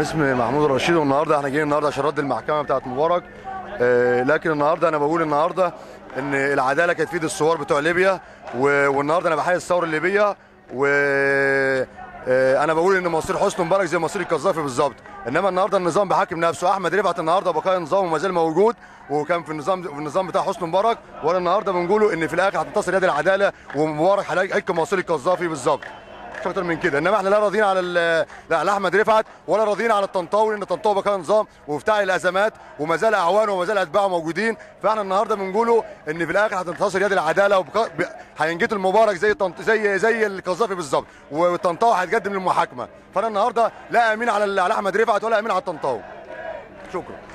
اسمي محمود الرشيد والنهارده احنا جايين النهارده عشان رد المحكمه بتاعت مبارك آه، لكن النهارده انا بقول النهارده ان العداله كانت في ايد الثوار بتوع ليبيا و- والنهارده انا بحيي الثوره الليبيه و آه، انا بقول ان مصير حسني مبارك زي مصير القذافي بالظبط انما النهارده النظام بيحاكم نفسه احمد رفعت النهارده بقايا نظام وما زال موجود وكان في النظام في النظام بتاع حسني مبارك وانا النهارده بنقوله ان في الاخر هتنتصر يد العداله ومبارك هيحكم مصير القذافي بالظبط مش اكتر من كده انما احنا لا راضيين على ال- لا على احمد رفعت ولا راضيين على الطنطاوي لان الطنطاوي بقى نظام وبتاع الازمات وما زال اعوانه وما زال اتباعه موجودين فاحنا النهارده بنقوله ان في الاخر هتنتصر يد العداله وبقى- ب- هينجد المبارك زي الطنط زي زي القذافي بالظبط والطنطاوي هيتقدم للمحاكمه فانا النهارده لا امين على ال- على احمد رفعت ولا امين على الطنطاوي شكرا